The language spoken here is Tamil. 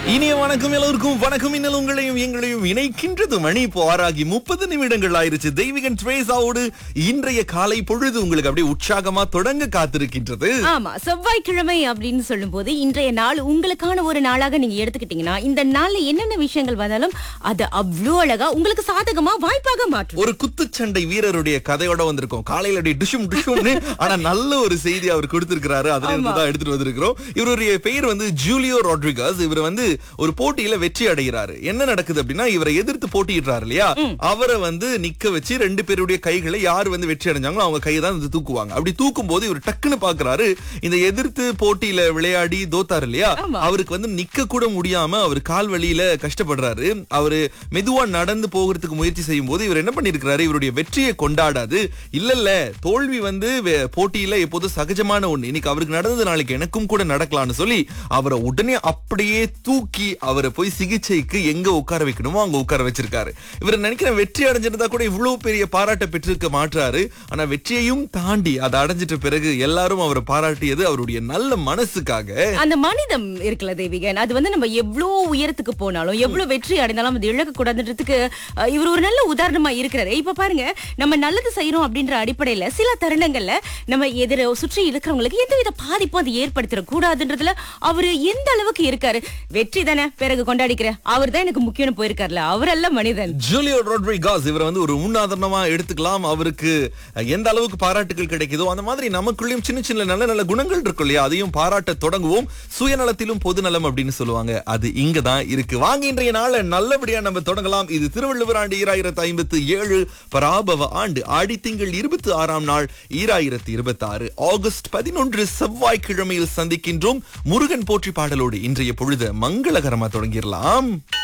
இனிய வணக்கம் எல்லோருக்கும் வணக்கம் இன்னல் உங்களையும் எங்களையும் இணைக்கின்றது மணி இப்போ ஆறாகி முப்பது நிமிடங்கள் ஆயிருச்சு தெய்வீகன் ட்ரேஸாவோடு இன்றைய காலை பொழுது உங்களுக்கு அப்படியே உற்சாகமா தொடங்க காத்திருக்கின்றது ஆமா செவ்வாய்க்கிழமை அப்படின்னு சொல்லும்போது இன்றைய நாள் உங்களுக்கான ஒரு நாளாக நீங்க எடுத்துக்கிட்டீங்கன்னா இந்த நாள்ல என்னென்ன விஷயங்கள் வந்தாலும் அது அவ்வளோ அழகா உங்களுக்கு சாதகமா வாய்ப்பாக மாற்றும் ஒரு குத்துச்சண்டை வீரருடைய கதையோட வந்திருக்கோம் காலையில அப்படியே டிஷும் டிஷும்னு ஆனா நல்ல ஒரு செய்தி அவர் கொடுத்திருக்கிறாரு அதுல இருந்து தான் எடுத்துட்டு வந்திருக்கிறோம் இவருடைய பெயர் வந்து ஜூலியோ ராட்ரிகஸ் இவர் வந்து ஒரு போட்டியில வெற்றி அடைகிறாரு என்ன நடக்குது அப்படின்னா இவரை எதிர்த்து போட்டியிடுறாரு இல்லையா அவரை வந்து நிக்க வச்சு ரெண்டு பேருடைய கைகளை யார் வந்து வெற்றி அடைஞ்சாங்களோ அவங்க கையை தான் வந்து தூக்குவாங்க அப்படி தூக்கும் போது இவர் டக்குன்னு பாக்குறாரு இந்த எதிர்த்து போட்டியில விளையாடி தோத்தாரு இல்லையா அவருக்கு வந்து நிக்க கூட முடியாம அவர் கால் வலியில கஷ்டப்படுறாரு அவரு மெதுவா நடந்து போகிறதுக்கு முயற்சி செய்யும் போது இவர் என்ன பண்ணிருக்கிறாரு இவருடைய வெற்றியை கொண்டாடாது இல்ல இல்ல தோல்வி வந்து வே- போட்டியில எப்போதும் சகஜமான ஒண்ணு இன்னைக்கு அவருக்கு நடந்தது நாளைக்கு எனக்கும் கூட நடக்கலாம்னு சொல்லி அவரை உடனே அப்படியே தூக்கி அவரை போய் சிகிச்சைக்கு எங்க உட்கார வைக்கணுமோ அங்க உட்கார வச்சிருக்காரு இவர் நினைக்கிற வெற்றி அடைஞ்சிருந்தா கூட இவ்வளவு பெரிய பாராட்டை பெற்றிருக்க மாட்டாரு ஆனா வெற்றியையும் தாண்டி அதை அடைஞ்சிட்ட பிறகு எல்லாரும் அவரை பாராட்டியது அவருடைய நல்ல மனசுக்காக அந்த மனிதம் இருக்குல்ல தேவிகன் அது வந்து நம்ம எவ்வளவு உயரத்துக்கு போனாலும் எவ்வளவு வெற்றி அடைந்தாலும் அது இழக்க கூடாதுன்றதுக்கு அஹ், இவர் ஒரு நல்ல உதாரணமா இருக்கிறாரு இப்ப பாருங்க நம்ம நல்லது செய்யறோம் அப்படின்ற அடிப்படையில சில தருணங்கள்ல நம்ம எதிர சுற்றி இருக்கிறவங்களுக்கு எந்தவித பாதிப்பும் அது ஏற்படுத்திட கூடாதுன்றதுல அவரு எந்த அளவுக்கு இருக்காரு வெற்றி தானே பிறகு கொண்டாடிக்கிறேன் அவர் தான் எனக்கு முக்கியம்னு போயிருக்காருல அவரல்ல மனிதன் ஜூலியோ ரோட்ரிகாஸ் இவரை வந்து ஒரு முன்னுதாரணமா எடுத்துக்கலாம் அவருக்கு எந்த அளவுக்கு பாராட்டுகள் கிடைக்குதோ அந்த மாதிரி நமக்குள்ளேயும் சின்ன சின்ன நல்ல நல்ல குணங்கள் இருக்கும் இல்லையா அதையும் பாராட்ட தொடங்குவோம் சுயநலத்திலும் பொதுநலம் அப்படின்னு சொல்லுவாங்க அது இங்க தான் இருக்கு வாங்க இன்றைய நாள நல்லபடியா நம்ம தொடங்கலாம் இது திருவள்ளுவர் ஆண்டு ஈராயிரத்து ஐம்பத்து ஏழு பராபவ ஆண்டு ஆடி திங்கள் இருபத்தி ஆறாம் நாள் ஈராயிரத்து இருபத்தி ஆறு ஆகஸ்ட் பதினொன்று செவ்வாய்க்கிழமையில் சந்திக்கின்றோம் முருகன் போற்றி பாடலோடு இன்றைய பொழுது மங்களகரமா தொடங்கிடலாம்